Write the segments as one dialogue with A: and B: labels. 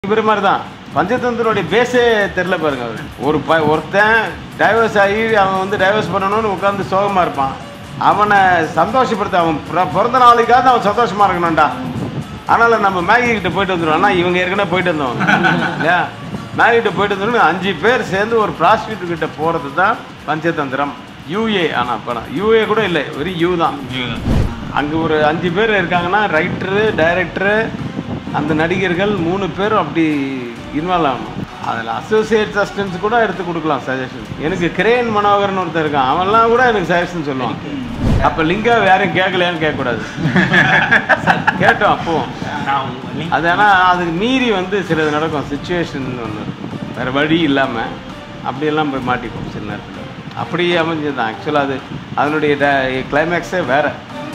A: இவர் மாதிரி தான் பஞ்சதந்திரோடைய பேஸே தெரில பாருங்க அவர் ஒரு ப ஒருத்தன் டைவர்ஸ் ஆகி அவன் வந்து டைவர்ஸ் பண்ணணும்னு உட்காந்து சோகமாக இருப்பான் அவனை சந்தோஷப்படுத்த அவன் பிற- பிறந்த நாளைக்காவது அவன் சந்தோஷமா இருக்கணும்டா அதனால் நம்ம மேகி கிட்ட போயிட்டு வந்துடுவோம் ஆனால் இவங்க ஏற்கனவே போயிட்டு வந்தோம் இல்லையா மேகி கிட்ட போயிட்டு வந்துடும் அஞ்சு பேர் சேர்ந்து ஒரு ப்ராஸ்டியூட் கிட்ட போகிறது தான் பஞ்சதந்திரம் யூஏ ஆனால் படம் யூஏ கூட இல்லை வெறும் யூ தான் அங்கே ஒரு அஞ்சு பேர் இருக்காங்கன்னா ரைட்டரு டைரக்டரு அந்த நடிகர்கள் மூணு பேரும் அப்படி இன்வால்வ் ஆகணும் அதில் அசோசியேட் அசிஸ்டன்ஸ் கூட எடுத்து கொடுக்கலாம் சஜஷன் எனக்கு கிரேன் மனோகர்னு ஒருத்தர் இருக்கான் அவன்லாம் கூட எனக்கு சஜஷன் சொல்லுவான் அப்போ லிங்கா யாரும் கேட்கலையான்னு கேட்கக்கூடாது கேட்டோம் அப்போவும் அது ஆனால் அதுக்கு மீறி வந்து சிலது நடக்கும் சுச்சுவேஷன் ஒன்று இருக்கும் வேறு வழி இல்லாமல் அப்படியெல்லாம் போய் மாட்டிப்போம் சில நேரத்தில் அப்படி அமைஞ்சது தான் ஆக்சுவலாக அது அதனுடைய கிளைமேக்ஸே வேறு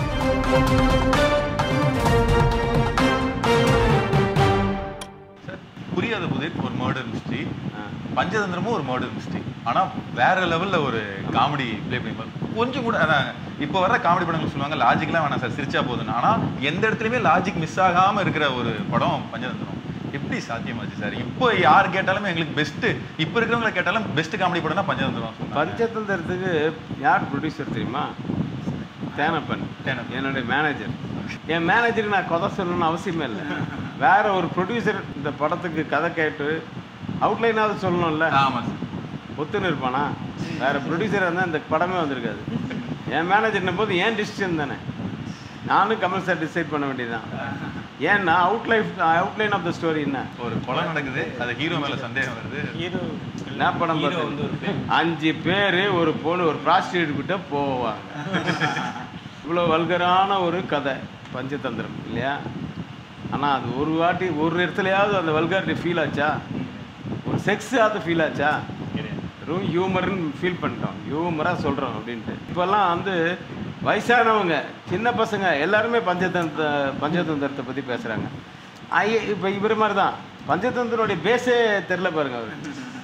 B: சார் புரியாத புதிர் ஒரு மர்டர் மிஸ்ட்ரி பஞ்சதந்திரமும் ஒரு மர்டர் மிஸ்ட்ரி ஆனா வேற லெவல்ல ஒரு காமெடி ப்ளே பண்ணி கொஞ்சம் கூட அதான் இப்போ வர காமெடி படங்கள் சொல்லுவாங்க லாஜிக்லாம் வேணாம் சார் சிரிச்சா போதுன்னு ஆனா எந்த இடத்துலயுமே லாஜிக் மிஸ் ஆகாம இருக்கிற ஒரு படம் பஞ்சதந்திரம் எப்படி சாத்தியமாச்சு சார் இப்போ யார் கேட்டாலுமே எங்களுக்கு பெஸ்ட் இப்போ இருக்கிறவங்கள கேட்டாலும் பெஸ்ட் காமெடி படம்னா பஞ்சதந்திரம் சொன்னாங்க.
A: பஞ்சதந்திரத்துக்கு யார் ப்ரொடியூசர் தெரியுமா தேனப்பன்
B: தேனப்பன்.
A: என்னுடைய மேனேஜர் என் மேனேஜருக்கு நான் கதை சொல்லணும்னு அவசியமே இல்லை வேற ஒரு ப்ரொடியூசர் இந்த படத்துக்கு கதை கேட்டு அவுட்லைனாவது சொல்லணும்ல
B: ஆமா சார்
A: ஒத்துன்னு இருப்பானா வேற ப்ரொடியூசர் இருந்தால் இந்த படமே வந்திருக்காது என் மேனேஜர்ன போது ஏன் டிசிஷன் தானே நானும் கமல் சார் டிசைட் பண்ண வேண்டியதுதான் ஏன்னா outline outline of the story என்ன
B: ஒரு கொலை நடக்குது அது ஹீரோ மேல சந்தேகம் வருது
C: ஹீரோ
A: என்ன படம்
C: ஹீரோ வந்து ஒரு
A: பார்த்து அஞ்சு பேர் ஒரு பொண்ணு ஒரு ப்ராஸ்டியூட் கிட்ட போவாங்க இவ்வளோ வல்கரான ஒரு கதை பஞ்சதந்திரம் இல்லையா ஆனால் அது ஒரு வாட்டி ஒரு இடத்துலையாவது அந்த வல்காரிட்டி ஃபீல் ஆச்சா ஒரு செக்ஸாவது ஃபீல் ஆச்சா வெறும் ஹியூமர்னு ஃபீல் பண்ணிட்டோம் ஹியூமராக சொல்கிறோம் அப்படின்ட்டு இப்போல்லாம் வந்து வயசானவங்க சின்ன பசங்க எல்லாருமே பஞ்சதந்திர பஞ்சதந்திரத்தை பற்றி பேசுகிறாங்க ஐய இப்போ இவர் மாதிரி தான் பஞ்சதந்திரோடைய பேஸே தெரில பாருங்க அவர்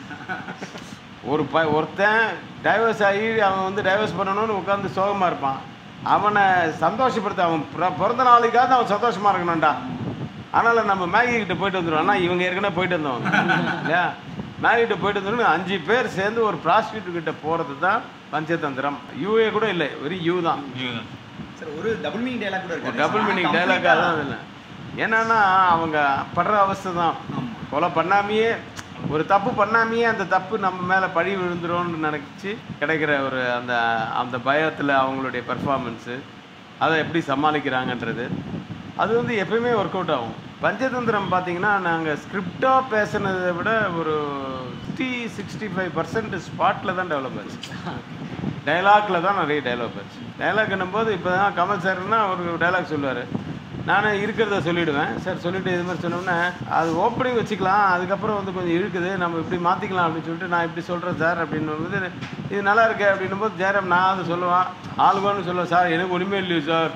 A: ஒரு ப ஒருத்தன் டைவர்ஸ் ஆகி அவன் வந்து டைவர்ஸ் பண்ணணும்னு உட்காந்து சோகமாக இருப்பான் அவனை சந்தோஷப்படுத்த அவன் பிற- பிறந்த நாளைக்காவது அவன் சந்தோஷமாக இருக்கணும்டா அதனால் நம்ம மேகி கிட்ட போயிட்டு வந்துடுவோம் ஆனால் இவங்க ஏற்கனவே போயிட்டு வந்தோம் இல்லையா மேகி கிட்ட போயிட்டு வந்துடும் அஞ்சு பேர் சேர்ந்து ஒரு ப்ராஸ்டியூட் கிட்ட போகிறது தான் பஞ்சதந்திரம் யூஏ கூட இல்லை வெறும் யூ தான்
B: இதுதான்.
C: சார் ஒரு டபுள் மீனிங் டயலாக் கூட இருக்கு
A: டபுள் மீனிங் டைலாக் அதான் இல்லை என்னன்னா அவங்க படுற அவஸ்தை தான் கொலை பண்ணாமையே ஒரு தப்பு பண்ணாமையே அந்த தப்பு நம்ம மேலே பழி விழுந்துரும்னு நினச்சி கிடைக்கிற ஒரு அந்த அந்த பயத்தில் அவங்களுடைய பெர்ஃபார்மன்ஸு அதை எப்படி சமாளிக்கிறாங்கன்றது அது வந்து எப்பயுமே ஒர்க் அவுட் ஆகும் பஞ்சதந்திரம் பார்த்தீங்கன்னா நாங்கள் ஸ்கிரிப்டாக பேசுனதை விட ஒரு சிக்ஸ்டி சிக்ஸ்டி ஃபைவ் பர்சன்ட் ஸ்பாட்டில் தான் டெவலப் ஆச்சு டைலாக்ல தான் நிறைய டைலாக் ஆச்சு டைலாக்னும் போது இப்போ தான் கமல் சார்னா ஒரு டைலாக் சொல்லுவார் நான் இருக்கிறத சொல்லிவிடுவேன் சார் சொல்லிட்டு இது மாதிரி சொன்னோன்னே அது ஓப்பனிங் வச்சுக்கலாம் அதுக்கப்புறம் வந்து கொஞ்சம் இழுக்குது நம்ம இப்படி மாற்றிக்கலாம் அப்படின்னு சொல்லிட்டு நான் இப்படி சொல்கிறேன் சார் அப்படின்னு போது இது நல்லா இருக்கு அப்படின்னும் போது ஜெயராம் நான் அதை சொல்லுவேன் ஆளுவான்னு சொல்லுவேன் சார் எனக்கு ஒன்றுமே இல்லையே சார்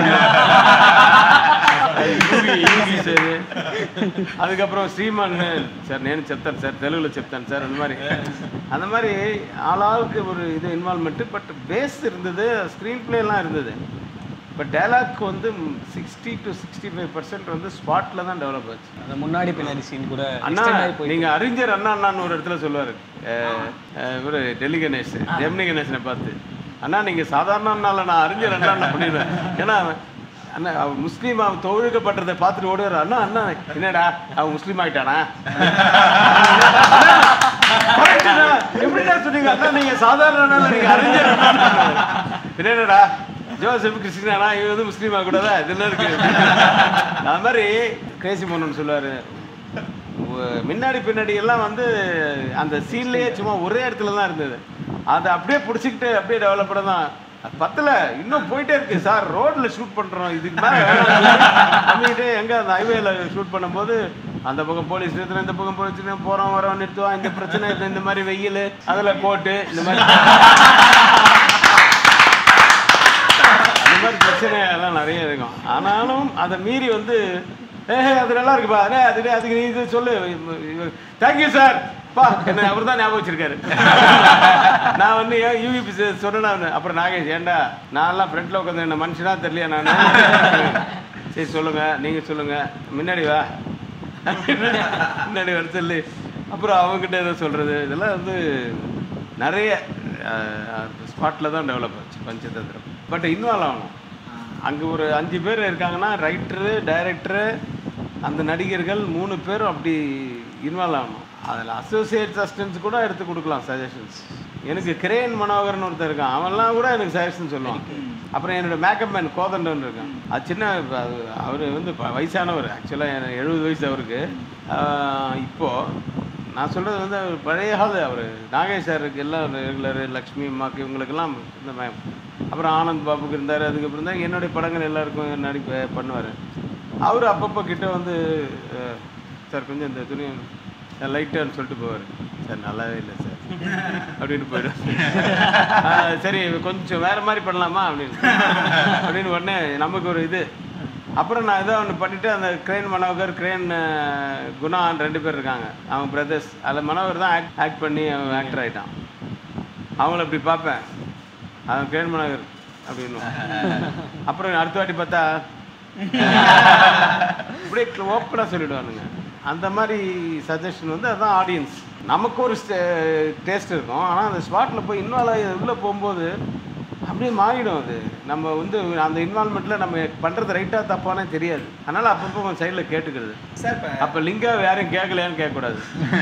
A: யூகி யூகி சார் அதுக்கப்புறம் ஸ்ரீமான் சார் నేను చెప్తాను సార్ తెలుగులో చెప్తాను సార్ அந்த மாதிரி அந்த மாதிரி ஆளாளுக்கு ஒரு இது இன்வால்மெண்ட்டு பட் பேஸ் இருந்தது ஸ்க்ரீன் எல்லாம் இருந்தது பட் டைலாக் வந்து sixty to sixty five percent வந்து ஸ்பாட்டில் தான் டெவலப் ஆச்சு
D: அந்த முன்னாடி பின்னாடி சீன் கூட
A: அண்ணா
D: extend ஆகி போயிட்டு
A: நீங்க அறிஞர் அண்ணா அண்ணான்னு ஒரு இடத்துல சொல்லுவாரு அஹ், அஹ், இவரு டெல்லி கணேஷ் ஜெமினி கணேசனை பார்த்து அண்ணா நீங்க சாதாரண அண்ணால நான் அறிஞர் அண்ணா அண்ணா பண்ணிடுவேன் ஏன்னா அண்ணா அவன் முஸ்லீம் அவன் தொழுகப்பட்டதை பார்த்துட்டு ஓடுவார் அண்ணா அண்ணா என்னடா அவன் முஸ்லீம் ஆயிட்டானா correct அண்ணா. எப்படிடா சொன்னீங்க அண்ணா நீங்க சாதாரண அண்ணா நீங்க அறிஞர் அண்ணா பின்ன என்னடா ஜோசப் கிறிஸ்டினா இவன் வந்து முஸ்லீம் ஆக கூடாதா இதெல்லாம் இருக்கு அது மாதிரி கிரேசி மோனன் சொல்லுவாரு உ- முன்னாடி பின்னாடி எல்லாம் வந்து அந்த சீன்லயே சும்மா ஒரே இடத்துல தான் இருந்தது அதை அப்படியே பிடிச்சிக்கிட்டு அப்படியே டெவலப் பண்ண தான் பத்தல இன்னும் போயிட்டே இருக்கு சார் ரோட்ல ஷூட் பண்றோம் இதுக்கு மேல பண்ணிக்கிட்டு எங்க அந்த ஹைவேல ஷூட் பண்ணும்போது அந்த பக்கம் போலீஸ் நிறுத்தின இந்த பக்கம் போலீஸ் நிறுத்தின, போறோம் வரோம் நிறுத்துவோம் இந்த பிரச்சனை இந்த- இந்த மாதிரி வெயில் அதுல கோட்டு இந்த மாதிரி அந்த மாதிரி பிரச்சனை எல்லாம் நிறைய இருக்கும் ஆனாலும் அதை மீறி வந்து ஏஹே அது நல்லா இருக்குப்பா அண்ணே அது அதுக்கு நீ இது சொல்லு தேங்க்யூ சார் பா என்ன அவர் தான் ஞாபகம் வச்சிருக்காரு நான் வந்து ஏன் யூவிபி சொன்னேன் அப்புறம் நாகேஷ் ஏன்டா நான்லாம் ஃப்ரண்ட்ல உட்காந்து என்ன மனுஷனா தெரியலையா நான் சரி சொல்லுங்க நீங்க சொல்லுங்க முன்னாடி வா முன்னாடி வர சொல்லி அப்புறம் அவங்ககிட்ட ஏதோ சொல்கிறது இதெல்லாம் வந்து நிறைய ஸ்பாட்டில் தான் டெவலப் ஆச்சு பஞ்சதந்திரம் பட் இன்வால்வ் ஆகணும் அங்கே ஒரு அஞ்சு பேர் இருக்காங்கன்னா ரைட்டரு டைரக்டரு அந்த நடிகர்கள் மூணு பேரும் அப்படி இன்வால்வ் ஆகணும் அதில் அசோசியேட் அசிஸ்டன்ஸ் கூட எடுத்து கொடுக்கலாம் சஜஷன்ஸ் எனக்கு கிரேன் மனோகர்னு ஒருத்தர் இருக்கான் அவன்லாம் கூட எனக்கு சஜஷன் சொல்லுவான் அப்புறம் என்னோட மேக்கப் மேன் கோதண்டன் இருக்கான் அது சின்ன அவர் வந்து ப- வயசானவர் ஆக்சுவலாக எழுபது வயசு அவருக்கு ஆஹ் இப்போ நான் சொல்கிறது வந்து அவர் பழைய கால அவர் நாகேஷ் சாருக்கு எல்லாம் ரெகுலர் லக்ஷ்மி அம்மாக்கு இவங்களுக்கெல்லாம் இந்த மேம் அப்புறம் ஆனந்த் பாபுக்கு இருந்தார் அதுக்கப்புறம் தான் என்னுடைய படங்கள் எல்லாருக்கும் நடிப்ப பண்ணுவார் அவர் அப்பப்போ கிட்ட வந்து அஹ், சார் கொஞ்சம் இந்த துணி லைட்டான்னு சொல்லிட்டு போவார் சார் நல்லாவே இல்லை சார் அப்படின்னு போயிடும் சரி கொஞ்சம் வேற மாதிரி பண்ணலாமா அப்படின்னு அப்படின்னு உடனே நமக்கு ஒரு இது அப்புறம் நான் ஏதோ ஒன்று பண்ணிட்டு அந்த கிரேன் மனோகர் கிரேன் அஹ், குணான்னு ரெண்டு பேர் இருக்காங்க அவங்க பிரதர்ஸ் அதில் மனோகர் தான் ஆக்ட் ஆக்ட் பண்ணி அவன் ஆக்டர் ஆகிட்டான் அவங்கள இப்படி பார்ப்பேன் அவன் கிரேன் மனோகர் அப்படின்னு அப்புறம் அடுத்த வாட்டி பார்த்தா அப்படியே ஓப்பனாக சொல்லிடுவானுங்க அந்த மாதிரி சஜஷன் வந்து அதுதான் ஆடியன்ஸ் நமக்கு ஒரு டேஸ்ட் இருக்கும் ஆனால் அந்த ஸ்பாட்டில் போய் இன்வால்வ் ஆகி உள்ளே போகும்போது அப்படியே மாறிடும் அது நம்ம வந்து அந்த இன்வால்மெண்ட்டில் நம்ம பண்ணுறது ரைட்டாக தப்பானே தெரியாது அதனால் அப்பப்போ கொஞ்சம் சைடில் கேட்டுக்கிறது
C: சார் இப்போ
A: அப்போ லிங்கா யாரையும் கேட்கலையான்னு கேட்கக்கூடாது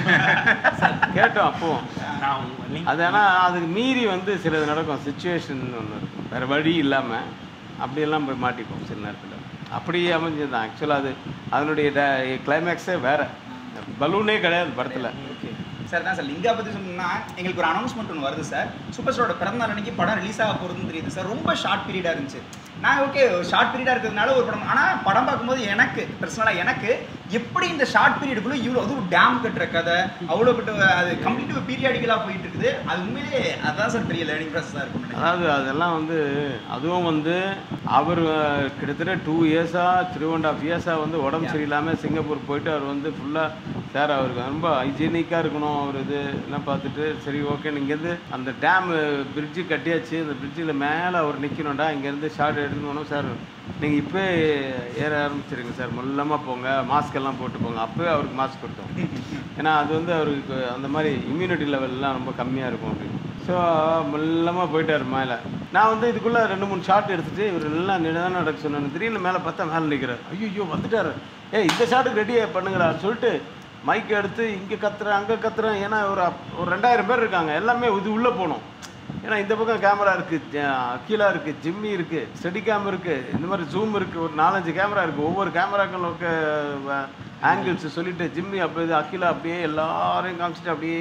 A: கேட்டோம் அப்போவும்
D: நான் உங்க link-
A: அது ஆனால் அதுக்கு மீறி வந்து சிலது நடக்கும் சுச்சுவேஷன் ஒன்று இருக்கும் வேறு வழி இல்லாமல் அப்படியெல்லாம் போய் மாட்டிப்போம் சில நேரத்தில் அப்படி அமைஞ்சது தான் ஆக்சுவலாக அது அதனுடைய கிளைமேக்ஸே வேற பலூனே கிடையாது படத்தில்
C: ஓகே சார் தான் சார் லிங்கா பற்றி சொன்னீங்கன்னா எங்களுக்கு ஒரு அனௌன்ஸ்மெண்ட் ஒன்று வருது சார் சூப்பர் ஸ்டாரோட பிறந்த நாள் அன்னைக்கு படம் ரிலீஸ் ஆக போகிறதுன்னு தெரியுது சார் ரொம்ப ஷார்ட் பீரியடாக இருந்துச்சு நான் ஓகே ஷார்ட் பீரியடாக இருக்கிறதுனால ஒரு படம் ஆனால் படம் பார்க்கும்போது எனக்கு பர்சனலாக எனக்கு எப்படி இந்த ஷார்ட் பீரியடுக்குள்ளே இவ்வளோ அதுவும் டேம் கட்டுற கதை அவ்வளோ பட்ட அது கம்ப்ளீட் பீரியாடிக்கலாக போயிட்டு இருக்குது அது உண்மையிலே அதான் சார் பெரிய லேர்னிங் ப்ராசஸாக இருக்கும் நினைக்கிறேன்.
A: அதாவது அதெல்லாம் வந்து அதுவும் வந்து அவர் அஹ், கிட்டத்தட்ட டூ இயர்ஸாக த்ரீ அண்ட் ஆஃப் இயர்ஸாக வந்து உடம்பு சரியில்லாமல் சிங்கப்பூர் போயிட்டு அவர் வந்து ஃபுல்லாக சார் அவருக்கு ரொம்ப ஹைஜீனிக்காக இருக்கணும் அவர் இது எல்லாம் பார்த்துட்டு சரி ஓகே இங்கேருந்து அந்த டேம் பிரிட்ஜு கட்டியாச்சு அந்த பிரிட்ஜில் மேலே அவர் நிற்கணும்டா இங்கேருந்து ஷார்ட் எடுக்கணும் சார் நீங்கள் இப்போ ஏற ஆரம்பிச்சிருங்க சார் மெல்லமாக போங்க மாஸ்க் எல்லாம் போட்டு போங்க அப்போவே அவருக்கு மாஸ்க் கொடுத்தோம் ஏன்னா அது வந்து அவருக்கு அந்த மாதிரி இம்யூனிட்டி லெவல்லாம் ரொம்ப கம்மியாக இருக்கும் அப்படின்னு ஸோ மெல்லமாக போயிட்டார் மேலே நான் வந்து இதுக்குள்ளே ரெண்டு மூணு ஷாட் எடுத்துட்டு இவர் எல்லாம் நிதானம் நடக்க சொன்னேன் திடீர்னு மேலே பார்த்தா மேலே நிற்கிறார் ஐயோ வந்துட்டாரு ஏய் இந்த ஷாட்டுக்கு ரெடியாக பண்ணுங்கடான்னு சொல்லிட்டு மைக் எடுத்து இங்கே கத்துறேன் அங்கே கத்துறேன் ஏன்னா ஒரு அப்- ஒரு ரெண்டாயிரம் பேர் இருக்காங்க எல்லாமே இது உள்ளே போகணும் ஏன்னா இந்த பக்கம் கேமரா இருக்குது அக்கீலா இருக்குது ஜிம்மி இருக்குது ஸ்டெடி கேம் இருக்குது இந்த மாதிரி ஜூம் இருக்குது ஒரு நாலஞ்சு கேமரா இருக்குது ஒவ்வொரு கேமராக்களுக்கு ஆங்கிள்ஸ் சொல்லிட்டு ஜிம்மி அப்போ இது அகிலா அப்படியே எல்லாரையும் காமிச்சிட்டு அப்படியே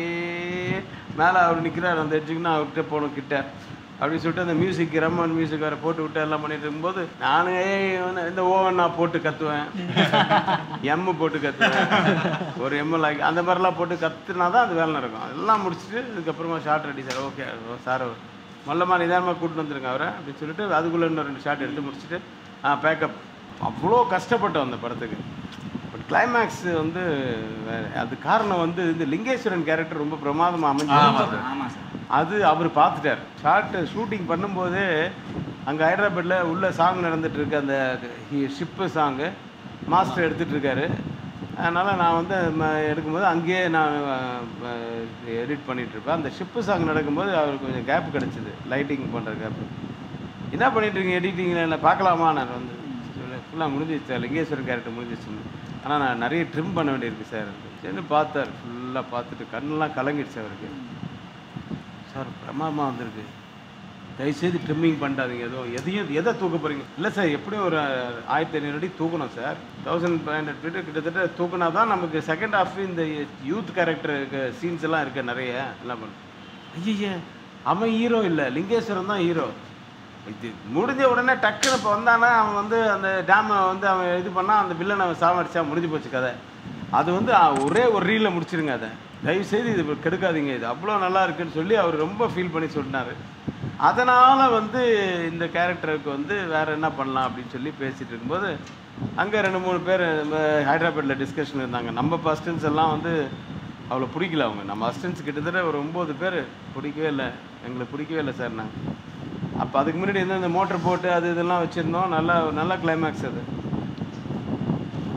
A: மேலே அவர் நிற்கிறார் அந்த எட்ஜுக்குன்னா அவர்கிட்ட போகணும் கிட்ட அப்படின்னு சொல்லிட்டு அந்த மியூசிக் ரம்மன் மியூசிக் வேறு போட்டு விட்டு எல்லாம் பண்ணிட்டு இருக்கும்போது நானே இவனை இந்த ஓவன் நான் போட்டு கத்துவேன் எம்மு போட்டு கத்துவேன் ஒரு எம்மு லைக் அந்த மாதிரிலாம் போட்டு கத்துனா தான் அது வேலை நடக்கும் அதெல்லாம் முடிச்சுட்டு அதுக்கப்புறமா shot ready sir okay sir மல்லமா நிதானமாக கூட்டிட்டு வந்துருங்க அவரை அப்படின்னு சொல்லிட்டு அதுக்குள்ளே இன்னும் ரெண்டு ஷார்ட் எடுத்து முடிச்சுட்டு ஆ பேக்கப் அவ்வளோ கஷ்டப்பட்டோம் அந்த படத்துக்கு பட் கிளைமேக்ஸ் வந்து வேற அது காரணம் வந்து இந்த லிங்கேஸ்வரன் கேரக்டர் ரொம்ப பிரமாதமாக
B: ஆமா
A: அமைஞ்சு
B: சார்.
C: ஆமாம் சார்
A: அது அவர் பார்த்துட்டார் ஷார்ட் ஷூட்டிங் பண்ணும்போதே அங்கே ஹைதராபாத்தில் உள்ள சாங் நடந்துட்டு இருக்கு அந்த ஷிப்பு சாங்கு மாஸ்டர் எடுத்துட்டு இருக்காரு அதனால் நான் வந்து ம- எடுக்கும்போது அங்கேயே நான் எடிட் பண்ணிட்டு இருப்பேன் அந்த ஷிப்பு சாங் நடக்கும்போது அவருக்கு கொஞ்சம் கேப் கிடச்சிது லைட்டிங் பண்ணுற கேப் என்ன பண்ணிட்டு இருக்கீங்க எடிட்டிங்கில் என்ன பார்க்கலாமா நான் வந்து ஃபுல்லாக முடிஞ்சிச்சு சார் லிங்கேஸ்வரன் கேரக்டர் முடிஞ்சிச்சு ஆனால் நான் நிறைய ட்ரிம் பண்ண வேண்டியிருக்கு சார் சரி பார்த்தார் ஃபுல்லாக பார்த்துட்டு கண்ணெல்லாம் கலங்கிடுச்சு அவருக்கு சார் பிரமாதமாக வந்திருக்கு தயவுசெய்து ட்ரிம்மிங் பண்ணாதீங்க எதுவும் எதையும் எதை தூக்க போகிறீங்க இல்லை சார் எப்படியும் ஒரு ஆயிரத்தி ஐநூறு அடி தூக்கணும் sir thousand five hundred feet கிட்டத்தட்ட தூக்கினா தான் நமக்கு செகண்ட் ஹாஃப் இந்த யூத் கேரக்டருக்கு சீன்ஸ் எல்லாம் இருக்கு நிறைய எல்லாம் பண்ண ஐயய்ய அவன் ஹீரோ இல்லை லிங்கேஸ்வரன் தான் ஹீரோ இது முடிஞ்ச உடனே டக்குன்னு இப்போ வந்தானா அவன் வந்து அந்த டேமை வந்து அவன் இது பண்ணால் அந்த வில்லனை அவன் சாவடிச்சா முடிஞ்சு போச்சு கதை அது வந்து அ, ஒரே ஒரு ரீலில் முடிச்சிருங்க அதை தயவு செய்து இது கெடுக்காதீங்க இது அவ்வளோ நல்லா இருக்குன்னு சொல்லி அவர் ரொம்ப ஃபீல் பண்ணி சொன்னார் அதனால் வந்து இந்த கேரக்டருக்கு வந்து வேற என்ன பண்ணலாம் அப்படின்னு சொல்லி பேசிட்டு இருக்கும்போது அங்கே ரெண்டு மூணு பேர் நம்ம ஹைதராபாத்தில் டிஸ்கஷன் இருந்தாங்க நம்ம அசிஸ்டன்ஸ் எல்லாம் வந்து அவ்வளோ பிடிக்கல அவங்க நம்ம அசிஸ்டன்ஸ் கிட்டத்தட்ட ஒரு ஒம்பது பேர் பிடிக்கவே இல்லை எங்களுக்கு பிடிக்கவே இல்லை சார் நாங்கள் அப்போ அதுக்கு முன்னாடி வந்து இந்த மோட்டர் போட்டு அது இதெல்லாம் வச்சுருந்தோம் நல்லா நல்ல கிளைமேக்ஸ் அது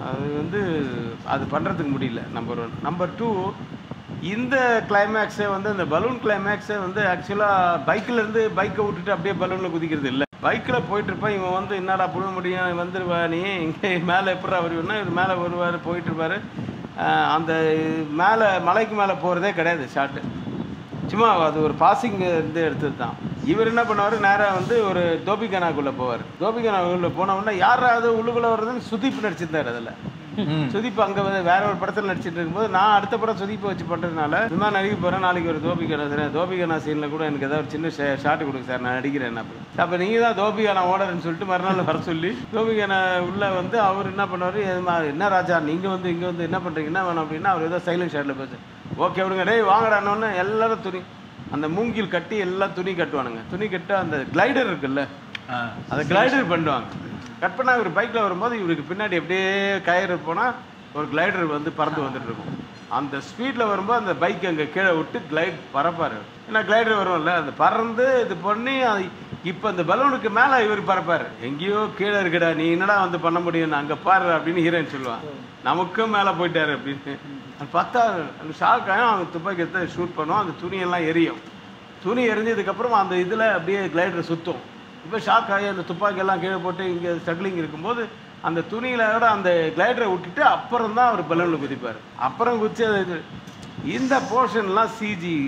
A: அது வந்து அது பண்ணுறதுக்கு முடியல நம்பர் ஒன் நம்பர் டூ இந்த கிளைமேக்ஸே வந்து இந்த பலூன் கிளைமேக்ஸே வந்து ஆக்சுவலாக பைக்கில் இருந்து பைக்கை விட்டுட்டு அப்படியே பலூனில் குதிக்கிறது இல்லை பைக்கில் போயிட்டு இருப்பான் இவன் வந்து என்னடா புழுக முடியும் வந்துருவா நீ இங்கே மேலே எப்படா வருவேன்னா இவர் மேலே வருவார் போயிட்டு இருப்பாரு ஆஹ் அந்த மேலே மலைக்கு மேலே போகிறதே கிடையாது ஷாட்டு சும்மா அது ஒரு பாசிங் இருந்து எடுத்தது தான் இவர் என்ன பண்ணுவார் நேராக வந்து ஒரு தோபிகனாக்குள்ளே போவார் தோபிகனாக்குள்ளே போனவுடனே யாராவது உள்ளுக்குள்ளே வர்றதுன்னு சுதீப் நடிச்சிருந்தார் அதில் சுதீப் அங்கே வந்து வேற ஒரு படத்தில் நடிச்சிட்டு இருக்கும்போது நான் அடுத்த படம் சுதீப்பை வச்சு பண்ணுறதுனால இந்த மாதிரி நடிக்க போகிறேன் நாளைக்கு ஒரு தோபிகனா சார் தோபிகனா சீனில் கூட எனக்கு ஏதாவது ஒரு சின்ன ஷாட் கொடுங்க சார் நான் நடிக்கிறேன் அப்படி அப்போ நீங்கள் தான் தோபிகனா ஓடர்னு சொல்லிட்டு மறுநாள் வர சொல்லி தோபிகனா உள்ள வந்து அவர் என்ன பண்ணுவார் என்ன ராஜா நீங்கள் வந்து இங்கே வந்து என்ன பண்ணுறீங்க என்ன வேணும் அப்படின்னா அவர் ஏதோ சைலண்ட் ஷாட்டில் பேசு ஓகே விடுங்க டேய் வாங்கடான்னு எல்லாரும் துணி அந்த மூங்கில் கட்டி எல்லாம் துணி கட்டுவானுங்க துணி கட்ட அந்த கிளைடர் இருக்குல்ல அதை கிளைடர் பண்ணுவாங்க கட் பண்ணா இவர் பைக்கில் வரும்போது இவருக்கு பின்னாடி அப்படியே கயிறு போனால் ஒரு கிளைடர் வந்து பறந்து வந்துட்டு இருக்கும் அந்த ஸ்பீடில் வரும்போது அந்த பைக் அங்கே கீழே விட்டு கிளைட் பறப்பார் ஏன்னா கிளைடர் வரும்ல அந்த பறந்து இது பண்ணி அது இப்போ அந்த பலூனுக்கு மேலே இவர் பறப்பார் எங்கேயோ கீழே இருக்குடா நீ என்னடா வந்து பண்ண முடியும் அங்கே பாரு அப்படின்னு ஹீரோயின் சொல்லுவான் நமக்கும் மேலே போயிட்டாரு அப்படின்னு அது பார்த்தா அந்த ஷாக் ஆகும் அவங்க துப்பாக்கி எடுத்து ஷூட் பண்ணுவோம் அந்த துணியெல்லாம் எரியும் துணி எரிஞ்சதுக்கப்புறம் அந்த இதில் அப்படியே கிளைடர் சுற்றும் இப்போ ஷாக் ஆகி அந்த துப்பாக்கி எல்லாம் கீழே போட்டு இங்கே ஸ்ட்ரகிளிங் இருக்கும்போது அந்த துணியிலோட அந்த கிளைடரை விட்டுட்டு அப்புறம் தான் அவர் பலூனில் குதிப்பார் அப்புறம் குதிச்சு அது இது இந்த போர்ஷன்லாம் சிஜி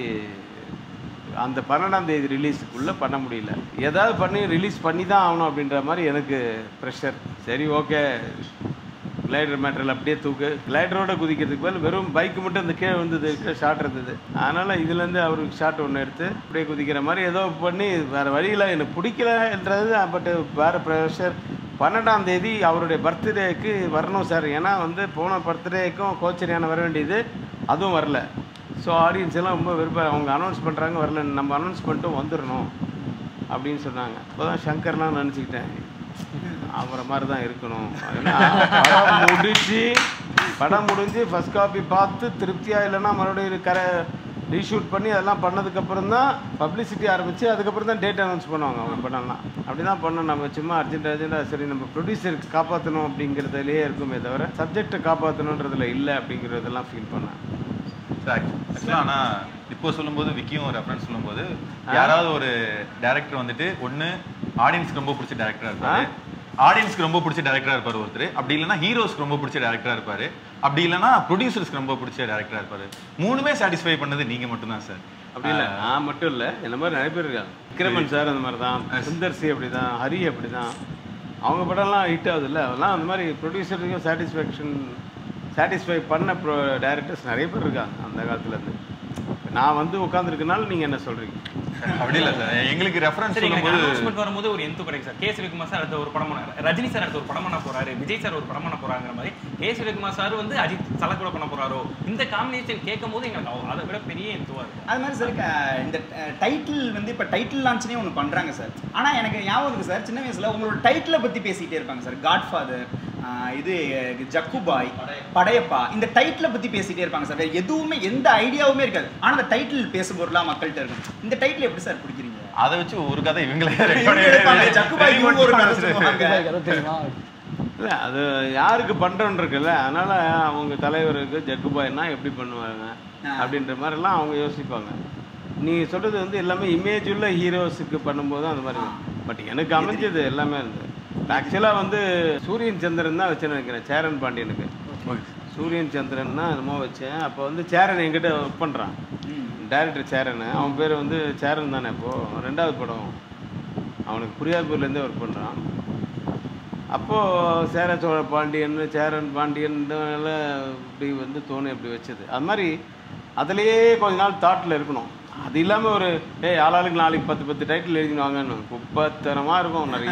A: அந்த பன்னெண்டாம் தேதி ரிலீஸுக்குள்ளே பண்ண முடியல ஏதாவது பண்ணி ரிலீஸ் பண்ணி தான் ஆகணும் அப்படின்ற மாதிரி எனக்கு ப்ரெஷர் சரி ஓகே கிளைடர் மேட்டரில் அப்படியே தூக்கு கிளைடரோட குதிக்கிறதுக்கு பதில் வெறும் பைக் மட்டும் இந்த கீழே வந்தது ஷாட் இருந்தது அதனால் இதுலேருந்து அவருக்கு ஷாட் ஒன்று எடுத்து அப்படியே குதிக்கிற மாதிரி ஏதோ பண்ணி வேறு வழியில் எனக்கு பிடிக்கலன்றது பட் வேறு ப்ரெஷர் பன்னெண்டாம் தேதி அவருடைய பர்த்டேக்கு வரணும் சார் ஏன்னா வந்து போன பர்த்டேக்கும் கோச்சரியான வர வேண்டியது அதுவும் வரல ஸோ ஆடியன்ஸ் எல்லாம் ரொம்ப விருப்பம் அவங்க அனௌன்ஸ் பண்ணுறாங்க வரல நம்ம அனௌன்ஸ் பண்ணிட்டு வந்துடணும் அப்படின்னு சொன்னாங்க இப்போ தான் சங்கர்லாம் நினச்சிக்கிட்டேன் அவரை மாதிரி தான் இருக்கணும் ஏன்னா படம் முடிச்சு படம் முடிஞ்சு ஃபர்ஸ்ட் காப்பி பார்த்து திருப்தியாக இல்லைன்னா மறுபடியும் கரை ரீஷூட் பண்ணி அதெல்லாம் பண்ணதுக்கப்புறம் தான் பப்ளிசிட்டி ஆரம்பித்து அதுக்கப்புறம் தான் டேட் அனௌன்ஸ் பண்ணுவாங்க அவங்க படம்லாம் அப்படி தான் பண்ணோம் நம்ம சும்மா அர்ஜென்ட் அர்ஜென்ட்டாக சரி நம்ம ப்ரொடியூசருக்கு காப்பாற்றணும் அப்படிங்கிறதுலையே இருக்குமே தவிர சப்ஜெக்டை காப்பாற்றணுன்றதுல இல்லை அப்படிங்கிறதெல்லாம் ஃபீல் பண்ணேன்
B: ஆக்சுவலாக ஆனால் இப்போ சொல்லும்போது விக்கியும் ரெஃபரன்ஸ் சொல்லும்போது யாராவது ஒரு டேரக்டர் வந்துட்டு ஒன்று ஆடியன்ஸ்க்கு ரொம்ப பிடிச்ச டேரக்டராக இருப்பாரு ஆடியன்ஸ்க்கு ரொம்ப பிடிச்ச டேரக்டராக இருப்பார் ஒருத்தர் அப்படி இல்லைன்னா ஹீரோஸ்க்கு ரொம்ப பிடிச்ச டேரக்டராக இருப்பாரு அப்படி இல்லைன்னா ப்ரொடியூசர்ஸ்க்கு ரொம்ப பிடிச்ச டேரக்டராக இருப்பாரு மூணுமே சாட்டிஸ்ஃபை பண்ணது நீங்க மட்டும்தான் சார்
A: அப்படி இல்லை நான் மட்டும் இல்லை இந்த மாதிரி நிறைய பேர் இருக்காங்க விக்ரமன் சார் அந்த மாதிரி தான் சுந்தர் சி அப்படி தான் ஹரி அப்படி தான் அவங்க படம்லாம் ஹிட் ஆகுது இல்லை அதெல்லாம் அந்த மாதிரி ப்ரொடியூசருக்கும் சாட்டிஸ்ஃபேக்ஷன் சாட்டிஸ்ஃபை பண்ண ப்ரோ டேரக்டர்ஸ் நிறைய பேர் இருக்காங்க அந்த காலத்துலேருந்து நான் வந்து உட்காந்துருக்கனால நீங்கள் என்ன சொல்கிறீங்க
B: அப்படி இல்லை சார் எங்களுக்கு ரெஃபரன்ஸ்
D: சரி எனக்கு
B: சொல்லும்போது
D: announcement வரும்போது ஒரு எந்த கிடைக்கும் சார் கே சிவகுமார் சார் அடுத்த ஒரு படம் பண்ணாரு ரஜினி சார் அடுத்த ஒரு படம் பண்ண போறாரு விஜய் சார் ஒரு படம் பண்ண போறாங்கிற மாதிரி கே சிவகுமார் சார் வந்து அஜித் சல கூட பண்ண போறாரோ இந்த காம்பினேஷன் கேட்கும் போது எங்களுக்கு அவ- அதை விட பெரிய எந்துவா இருக்கும்
C: அது மாதிரி சார் க- இந்த டைட்டில் வந்து இப்போ டைட்டில் லான்ச்னே ஒன்று பண்ணுறாங்க சார் ஆனால் எனக்கு ஞாபகம் இருக்கு சார் சின்ன வயசில் உங்களோட டைட்டிலை பற்றி பேசிக்கிட்டே இருப்பாங்க சார் காட்ஃபாதர் இது ஜக்குபாய் படையப்பா இந்த டைட்டிலை பற்றி பேசிக்கிட்டே இருப்பாங்க சார் வேற எதுவுமே எந்த ஐடியாவுமே இருக்காது ஆனால் அந்த டைட்டில் பேசும்போதெல்லாம் மக்கள்கிட்ட இருக்கும் இந்த டைட்டில் எப்படி சார் பிடிக்கிறீங்க
B: அதை வச்சு ஒரு கதை இவங்களே
C: இவங்க எடுப்பாங்க, ஜக்குபாய் இவங்க ஒரு கதை சொல்லுவாங்க
E: கதை தெரியுமா
A: இல்லை அது யாருக்கு பண்ணுறோன்னு இருக்குல்ல அதனால் அவங்க தலைவருக்கு ஜக்குபாய்னா எப்படி பண்ணுவாங்க
C: ஆ.
A: அப்படின்ற மாதிரிலாம் அவங்க யோசிப்பாங்க நீ சொல்கிறது வந்து எல்லாமே இமேஜ் உள்ள ஹீரோஸுக்கு பண்ணும்போது அந்த மாதிரி பட் எனக்கு அமைஞ்சது எல்லாமே இருந்தது ஆக்சுவலாக வந்து சூரியன் சந்திரன் தான் வச்சேன்னு நினைக்கிறேன் சேரன் பாண்டியனுக்கு சூரியன் சந்திரன் தான் என்னமோ வச்சேன் அப்போ வந்து சேரன் என்கிட்ட ஒர்க் பண்ணுறான்
C: ம்.
A: டைரக்டர் சேரன் அவன் பேர் வந்து சேரன் தானே இப்போது ரெண்டாவது படம் அவனுக்கு புரியாதூர்லேருந்தே ஒர்க் பண்ணுறான் அப்போது சேர சோழ பாண்டியன் சேரன் பாண்டியன் இப்படி வந்து தோணு இப்படி வச்சது அது மாதிரி அதுலேயே கொஞ்ச நாள் தாட்டில் இருக்கணும் அது இல்லாமல் ஒரு ஏய் ஆளாளுக்கு நாளைக்கு பத்து பத்து டைட்டில் எழுதினாங்கன்னு குப்பத்தனமாக இருக்கும் நிறைய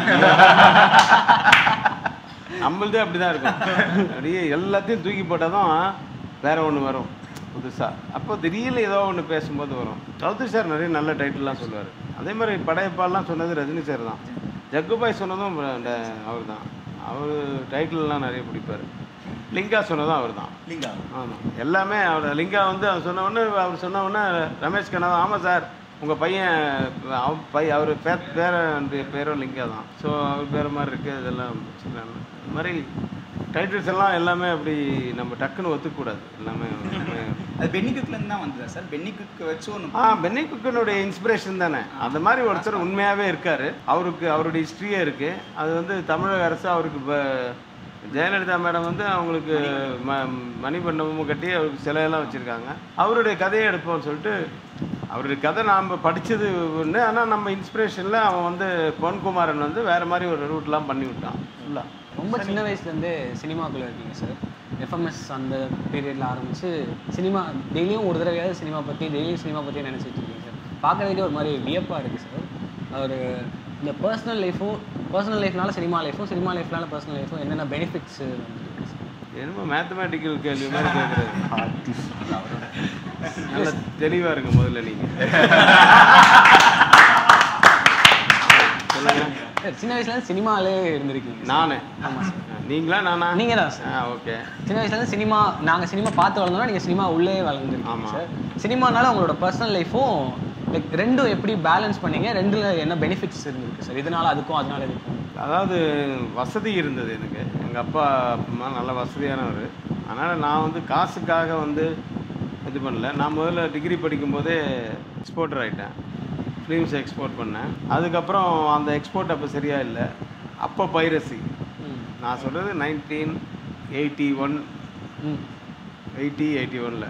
A: நம்மளதே அப்படி தான் இருக்கும் அப்படியே எல்லாத்தையும் தூக்கி போட்டால் தான் வேற ஒன்று வரும் புதுசாக அப்போ திடீர்னு ஏதோ ஒன்று பேசும்போது வரும் சௌத்ரி சார் நிறைய நல்ல டைட்டில்லாம் சொல்லுவார் அதே மாதிரி படையப்பாலாம் சொன்னது ரஜினி சார் தான் ஜக்குபாய் சொன்னதும் அவர் தான் அவர் டைட்டில்லாம் நிறைய பிடிப்பார் லிங்கா சொன்னதும் அவர் தான்
C: லிங்கா
A: ஆமாம் எல்லாமே அவர் லிங்கா வந்து அவர் சொன்ன உடனே அவர் சொன்ன உடனே ரமேஷ் கண்ணா ஆமாம் சார் உங்கள் பையன் அவ பை அவர் பேர் பேர பேரும் லிங்கா தான் ஸோ அவர் பேர் மாதிரி இருக்குது இதெல்லாம் வச்சுக்கலாம். அது மாதிரி டைட்டில்ஸ் எல்லாம் எல்லாமே அப்படி நம்ம டக்குன்னு ஒத்துக்கூடாது எல்லாமே எல்லாமே
C: அது பென்னி குக்லேருந்து தான் வந்ததா சார் பென்னி குக் வச்சு ஒன்று
A: ஆ பென்னி குக்கனுடைய இன்ஸ்பிரேஷன் தானே அந்த மாதிரி ஒருத்தர் உண்மையாகவே இருக்காரு அவருக்கு அவருடைய ஹிஸ்ட்ரியே இருக்கு அது வந்து தமிழக அரசு அவருக்கு இப்போ ஜெயலலிதா மேடம் வந்து அவங்களுக்கு ம மணிமண்டபமும் கட்டி அவருக்கு சிலையெல்லாம் வச்சுருக்காங்க அவருடைய கதையை எடுப்போம்னு சொல்லிட்டு அவருடைய கதை நாம் படித்தது ஒன்று ஆனால் நம்ம இன்ஸ்பிரேஷனில் அவன் வந்து பொன்குமாரன் வந்து வேறு மாதிரி ஒரு ரூட்லாம் பண்ணி விட்டான் ஃபுல்லாக
E: ரொம்ப சின்ன வயசுலேருந்தே சினிமாக்குள்ளே இருக்கீங்க சார் எஃப்எம்எஸ் அந்த பீரியடில் ஆரம்பித்து சினிமா டெய்லியும் ஒரு தடவையாவது சினிமா பற்றி டெய்லியும் சினிமா பற்றி நினச்சிட்டு இருக்கீங்க சார் பார்க்கறதுக்கே ஒரு மாதிரி வியப்பாக இருக்குது சார் ஒரு இந்த பர்சனல் லைஃபும் பர்சனல் லைஃப்னால சினிமா லைஃபும் சினிமா லைஃப்னால பர்சனல் லைஃபும் என்னென்ன பெனிஃபிட்ஸ் வந்துருக்கு சார்
A: என்னமோ மேத்தமேட்டிக்கல் கேள்வி மாதிரி கேட்குறது நல்ல தெளிவாக இருங்க முதல்ல நீங்கள் சொல்லுங்க
E: சார் சின்ன வயசுலேருந்து சினிமாலே இருந்திருக்கீங்க
A: நானு
E: ஆமாம் சார்
A: நீங்களா நானா
E: நீங்கள் தான் சார்
A: ஆ ஓகே
E: சின்ன வயசுலேருந்து சினிமா நாங்கள் சினிமா பார்த்து வளர்ந்தோம்னா நீங்கள் சினிமா உள்ளே வளர்ந்துருக்கீங்க
A: ஆமா.
E: சார் சினிமானால உங்களோட பர்சனல் லைஃப்பும் லைக் ரெண்டும் எப்படி பேலன்ஸ் பண்ணீங்க ரெண்டுல என்ன பெனிஃபிட்ஸ் இருந்திருக்கு சார் இதனால அதுக்கும் அதனால இதுக்கும்
A: அதாவது வசதி இருந்தது எனக்கு எங்கள் அப்பா அம்மா நல்ல வசதியானவர் அதனால் நான் வந்து காசுக்காக வந்து இது பண்ணல நான் முதல்ல டிகிரி படிக்கும்போதே எக்ஸ்போர்ட்டர் ஆகிட்டேன் ஃபிலிம்ஸ் எக்ஸ்போர்ட் பண்ணேன் அதுக்கப்புறம் அந்த எக்ஸ்போர்ட் அப்போ சரியா இல்லை அப்போ பைரசி
E: ம்
A: நான் சொல்கிறது நைன்டீன் எயிட்டி ஒன்
E: ம்
A: எயிட்டி எயிட்டி ஒனில்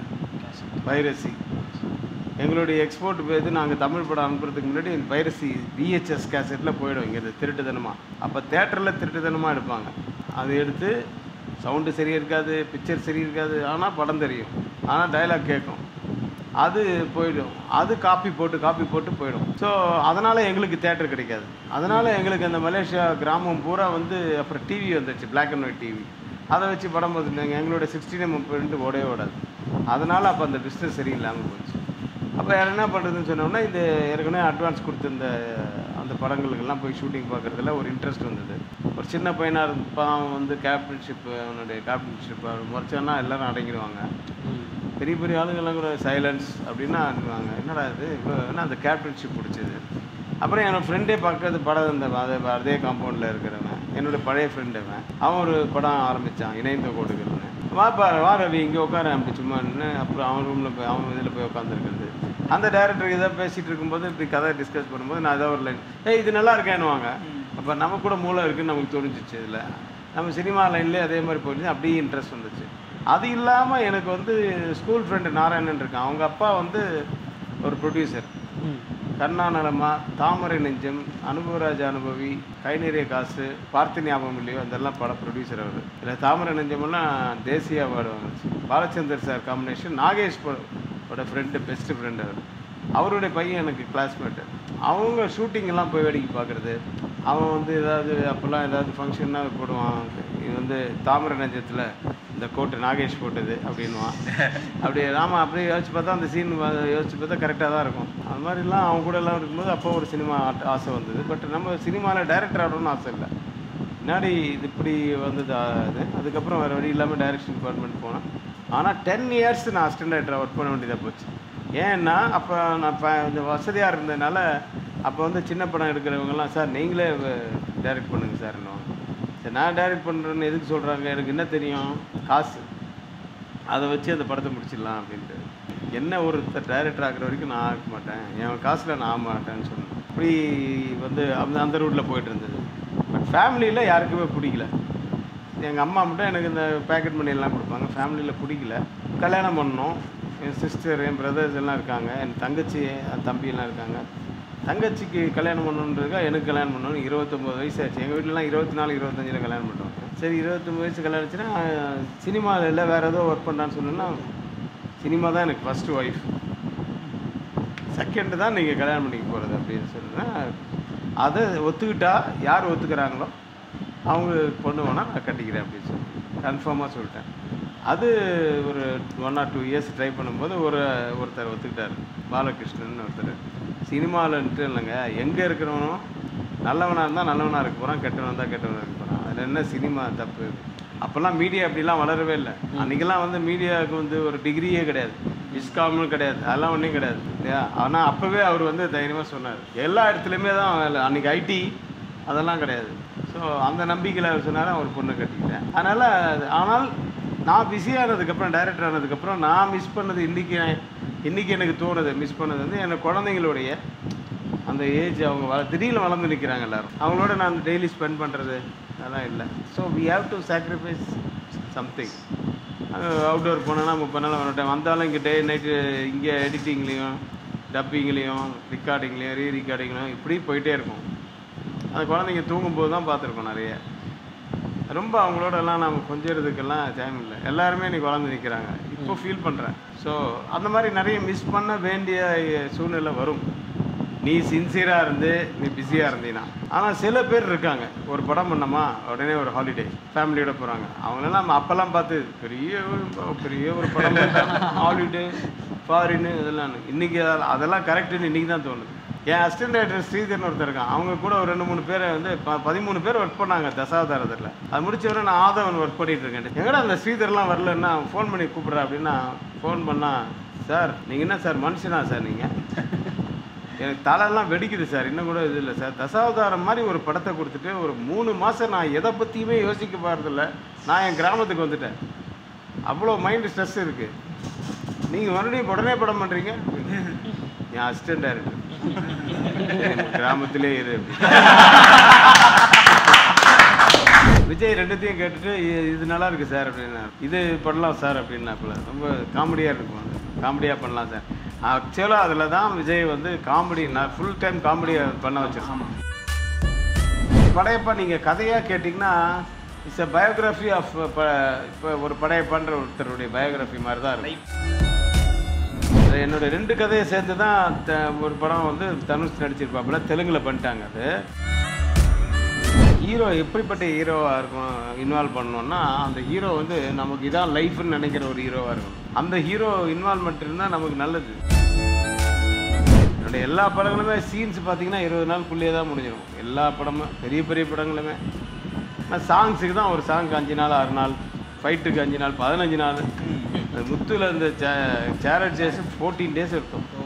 A: பைரசி எங்களுடைய எக்ஸ்போர்ட் இது நாங்கள் தமிழ் படம் அனுப்புறதுக்கு முன்னாடி பைரசி விஹெச்எஸ் கேசட்டில் போயிடும் இங்கே திருட்டுத்தனமாக அப்போ தேட்டரில் திருட்டுத்தனமாக எடுப்பாங்க அதை எடுத்து சவுண்டு சரியாக இருக்காது பிக்சர் சரி இருக்காது ஆனால் படம் தெரியும் ஆனால் டைலாக் கேட்கும் அது போயிடும் அது காப்பி போட்டு காப்பி போட்டு போயிடும் ஸோ அதனால் எங்களுக்கு தேட்டர் கிடைக்காது அதனால் எங்களுக்கு அந்த மலேசியா கிராமம் பூரா வந்து அப்புறம் டிவி வந்துச்சு பிளாக் அண்ட் ஒயிட் டிவி அதை வச்சு படம் பார்த்துட்டாங்க எங்களோட சிக்ஸ்டீன் எம் பிரிண்ட் ஓடவே ஓடாது அதனால் அப்போ அந்த பிஸ்னஸ் சரியில்லாமல் போச்சு அப்போ என்ன பண்ணுறதுன்னு சொன்னோம்னா இந்த ஏற்கனவே அட்வான்ஸ் கொடுத்துருந்த அந்த படங்களுக்கெல்லாம் போய் ஷூட்டிங் பார்க்குறதுல ஒரு இன்ட்ரெஸ்ட் வந்தது ஒரு சின்ன பையனாக இருப்பான் அவன் வந்து கேப்டன்ஷிப் அவனுடைய கேப்டன்ஷிப் அவர் முறைச்சான்னா எல்லாரும் அடங்கிடுவாங்க பெரிய பெரிய ஆளுங்கெல்லாம் கூட சைலன்ஸ் அப்படின்னா அனுப்புவாங்க என்னடா இது இவ்வளோ என்ன அந்த கேப்டன்ஷிப் பிடிச்சது அப்புறம் என்னோட ஃப்ரெண்டே பக்கத்து படம் இந்த அதே அதே காம்பவுண்டில் இருக்கிறவன் என்னோட பழைய ஃப்ரெண்டு அவன் அவன் ஒரு படம் ஆரம்பித்தான் இணைந்த கோடுகள்னு வாப்பா வா ரவி இங்கே உட்கார அப்படி சும்மா நின்னு அப்புறம் அவன் ரூமில் போய் அவன் இதில் போய் உட்காந்துருக்கிறது அந்த டேரக்டர் இதை பேசிகிட்டு இருக்கும்போது இப்படி கதை டிஸ்கஸ் பண்ணும்போது நான் ஏதாவது ஒரு லைன் ஏய் இது நல்லா இருக்கேன்னுவாங்க அப்போ நம்ம கூட மூளை இருக்குன்னு நமக்கு தெரிஞ்சிச்சு இதில் நம்ம சினிமா லைன்லேயே அதே மாதிரி போயிடுச்சு அப்படியே இன்ட்ரெஸ்ட் வந்துச்சு அது இல்லாமல் எனக்கு வந்து ஸ்கூல் ஃப்ரெண்டு நாராயணன் இருக்கான் அவங்க அப்பா வந்து ஒரு ப்ரொடியூசர்
E: ம்
A: கண்ணா நலமா தாமரை நெஞ்சம் அனுபவராஜ அனுபவி கை நிறைய காசு பார்த்து ஞாபகம் இல்லையோ அதெல்லாம் பட ப்ரொடியூசர் அவர் இதில் தாமரை நெஞ்சமெல்லாம் தேசிய அவார்டு வாங்குச்சு பாலச்சந்தர் சார் காம்பினேஷன் நாகேஷ் ஓட ஃப்ரெண்டு பெஸ்ட் ஃப்ரெண்டு அவர் அவருடைய பையன் எனக்கு கிளாஸ்மேட்டு அவங்க ஷூட்டிங் எல்லாம் போய் வேடிக்கை பார்க்குறது அவன் வந்து ஏதாவது அப்போல்லாம் ஏதாவது ஃபங்க்ஷன்னா போடுவான் இது வந்து தாமரை நெஞ்சத்தில் இந்த கோட்டு நாகேஷ் போட்டது அப்படின்வான் அப்படி ராமா அப்படியே யோசிச்சு பார்த்தா அந்த சீன் யோசிச்சு பார்த்தா கரெக்டாக தான் இருக்கும் அது மாதிரிலாம் அவங்க கூட எல்லாம் இருக்கும்போது அப்போ ஒரு சினிமா ஆசை வந்தது பட் நம்ம சினிமாவில் டைரக்டர் ஆகணும்னு ஆசை இல்லை முன்னாடி இது இப்படி வந்தது அது அதுக்கப்புறம் வேறு வழி இல்லாமல் டைரக்ஷன் டிபார்ட்மெண்ட் போனேன் ஆனால் டென் இயர்ஸ் நான் அசிஸ்டன்ட் டைரக்டராக ஒர்க் பண்ண வேண்டியதாக போச்சு ஏன்னா அப்போ நான் இப்போ இந்த வசதியாக இருந்ததுனால அப்போ வந்து சின்ன படம் எடுக்கிறவங்கலாம் சார் நீங்களே டைரக்ட் பண்ணுங்க சார் சரி நான் டைரக்ட் பண்ணுறேன்னு எதுக்கு சொல்கிறாங்க எனக்கு என்ன தெரியும் காசு அதை வச்சு அந்த படத்தை முடிச்சிடலாம் அப்படின்ட்டு என்ன ஒருத்தர் டைரக்டர் ஆகிற வரைக்கும் நான் ஆக மாட்டேன் என் காசில் நான் ஆக மாட்டேன்னு சொன்னேன் இப்படி வந்து அந்த அந்த ரூட்டில் போயிட்டு இருந்தது பட் ஃபேமிலியில் யாருக்குமே பிடிக்கல எங்கள் அம்மா மட்டும் எனக்கு இந்த பேக்கெட் மணி எல்லாம் கொடுப்பாங்க ஃபேமிலியில் பிடிக்கல கல்யாணம் பண்ணோம் என் சிஸ்டர் என் பிரதர்ஸ் எல்லாம் இருக்காங்க என் தங்கச்சி என் தம்பி எல்லாம் இருக்காங்க தங்கச்சிக்கு கல்யாணம் பண்ணணுன்றதுக்கா எனக்கு கல்யாணம் பண்ணணும் இருபத்தொம்போது வயசு ஆச்சு எங்கள் வீட்டிலலாம் இருபத்தி நாலு இருபத்தஞ்சில் கல்யாணம் பண்ணுவாங்க சரி இருபத்தொம்பது வயசு கல்யாணம் ஆச்சுன்னா சினிமாவில் இல்லை வேறு ஏதோ ஒர்க் பண்ணுறான்னு சொன்னேன்னா சினிமா தான் எனக்கு ஃபஸ்ட்டு ஒய்ஃப் செகண்டு தான் நீங்கள் கல்யாணம் பண்ணிக்க போகிறது அப்படின்னு சொன்னால் அதை ஒத்துக்கிட்டா யார் ஒத்துக்கிறாங்களோ அவங்க பொண்ணு வேணால் நான் கட்டிக்கிறேன் அப்படின்னு சொல்லி கன்ஃபார்மாக சொல்லிட்டேன் அது ஒரு one or two years try பண்ணும்போது ஒரு ஒருத்தர் ஒத்துக்கிட்டார் பாலகிருஷ்ணன் ஒருத்தர் சினிமாவில்ன்ட்டு இல்லைங்க எங்கே இருக்கிறவனும் நல்லவனாக இருந்தால் நல்லவனாக இருக்க போகிறான் கெட்டவனாக இருந்தால் கெட்டவனாக இருக்க போகிறான் அதில் என்ன சினிமா தப்பு அப்போல்லாம் மீடியா அப்படிலாம் வளரவே இல்லை அன்றைக்கெல்லாம் வந்து மீடியாவுக்கு வந்து ஒரு டிகிரியே கிடையாது விஸ்காம்னு கிடையாது அதெல்லாம் ஒன்றும் கிடையாது இல்லையா ஆனால் அப்போவே அவர் வந்து தைரியமாக சொன்னார் எல்லா இடத்துலையுமே தான் வேலை அன்றைக்கி ஐடி அதெல்லாம் கிடையாது ஸோ அந்த நம்பிக்கையில் சொன்னாலும் ஒரு பொண்ணை கட்டிக்கிட்டேன் அதனால் ஆனால் நான் பிஸி ஆனதுக்கப்புறம் டைரக்டர் ஆனதுக்கப்புறம் நான் மிஸ் பண்ணது இன்றைக்கி இன்றைக்கி எனக்கு தோணுது மிஸ் பண்ணது வந்து எனக்கு குழந்தைங்களுடைய அந்த ஏஜ் அவங்க வள திடீர்னு வளர்ந்து நிற்கிறாங்க எல்லாரும் அவங்களோட நான் டெய்லி ஸ்பெண்ட் பண்ணுறது அதெல்லாம் இல்லை so we have to sacrifice something outdoor போனோன்னா முப்பது நாள் ஒரு டைம் வந்தாலும் இங்கே டே நைட்டு இங்கே எடிட்டிங்லேயும் டப்பிங்லேயும் ரெக்கார்டிங்லேயும் ரீ ரெக்கார்டிங்லையும் இப்படி போயிட்டே இருக்கும் அந்த குழந்தைங்க தூங்கும்போது தான் பார்த்துருக்கோம் நிறைய ரொம்ப அவங்களோட எல்லாம் நம்ம கொஞ்சிறதுக்கெல்லாம் டைம் இல்லை எல்லாருமே இன்னைக்கு வளர்ந்து நிற்கிறாங்க இப்போ ஃபீல் பண்ணுறேன் ஸோ அந்த மாதிரி நிறைய மிஸ் பண்ண வேண்டிய சூழ்நிலை வரும் நீ சின்சியராக இருந்து நீ பிஸியாக இருந்தீங்கன்னா ஆனால் சில பேர் இருக்காங்க ஒரு படம் பண்ணோமா உடனே ஒரு ஹாலிடே ஃபேமிலியோட போகிறாங்க அவங்களெல்லாம் நம்ம அப்போல்லாம் பார்த்து பெரிய ஒரு பெரிய ஒரு படம் ஹாலிடே ஃபாரின்னு இதெல்லாம் இன்னைக்கு அதெல்லாம் அதெல்லாம் கரெக்டுன்னு இன்னைக்கு தான் தோணுது என் அசிஸ்டன்ட் டைரக்டர் ஸ்ரீதர்னு ஒருத்தர் இருக்கான் அவங்க கூட ஒரு ரெண்டு மூணு பேரை வந்து ப பதிமூணு பேர் ஒர்க் பண்ணாங்க தசாவதாரத்தில் அது முடிச்ச உடனே நான் ஆதவன் ஒர்க் பண்ணிட்டு இருக்கேன் எங்கடா அந்த ஸ்ரீதர்லாம் வரலன்னா ஃபோன் பண்ணி கூப்பிட்றா அப்படின்னா ஃபோன் பண்ணா சார் நீங்கள் என்ன சார் மனுஷனா சார் நீங்கள் எனக்கு தலையெல்லாம் வெடிக்குது சார் இன்னும் கூட இது இல்லை சார் தசாவதாரம் மாதிரி ஒரு படத்தை கொடுத்துட்டு ஒரு மூணு மாதம் நான் எதை பற்றியுமே யோசிக்க போகிறதில்ல நான் என் கிராமத்துக்கு வந்துட்டேன் அவ்வளோ மைண்டு ஸ்ட்ரெஸ் இருக்குது நீங்கள் மறுபடியும் உடனே படம் பண்ணுறீங்க என் அசிஸ்டண்ட் டைரக்டர் கிராமத்திலே இரு விஜய் ரெண்டுத்தையும் கேட்டுட்டு "இ- இது நல்லா இருக்கு சார் அப்படின்னா இது பண்ணலாம் சார் அப்படின்னாப்புல ரொம்ப காமெடியாக இருக்கும் அது காமெடியாக பண்ணலாம் சார் ஆக்சுவலாக அதில் தான் விஜய் வந்து காமெடி நான் ஃபுல் டைம் காமெடியை பண்ண வச்சிருக்கேன் படையப்பா நீங்கள் கதையாக கேட்டிங்கன்னா இட்ஸ் அ பயோகிராஃபி ஆஃப் இப்போ ஒரு படையப்பான்ற ஒருத்தருடைய பயோகிராஃபி மாதிரி தான் இருக்கும் அது என்னோட ரெண்டு கதையை சேர்த்து தான் த- ஒரு படம் வந்து தனுஷ் நடிச்சிருப்பாப்புல தெலுங்குல பண்ணிட்டாங்க அது ஹீரோ எப்படிப்பட்ட ஹீரோவாக இருக்கும் இன்வால்வ் பண்ணோம்னா அந்த ஹீரோ வந்து நமக்கு இதான் லைஃப்னு நினைக்கிற ஒரு ஹீரோவாக இருக்கும் அந்த ஹீரோ இன்வால்மெண்ட் இருந்தால் நமக்கு நல்லது என்னோட எல்லா படங்களுமே சீன்ஸ் பார்த்தீங்கன்னா இருபது நாளுக்குள்ளேயே தான் முடிஞ்சிடும் எல்லா படமும் பெரிய பெரிய படங்களுமே ஆனால் சாங்ஸுக்கு தான் ஒரு சாங்க்கு அஞ்சு நாள் ஆறு நாள் ஃபைட்டுக்கு அஞ்சு நாள் பதினஞ்சு நாள் அந்த முத்துல இந்த சேரட் டேஸ் ஃபோர்டீன் டேஸ் இருக்கும்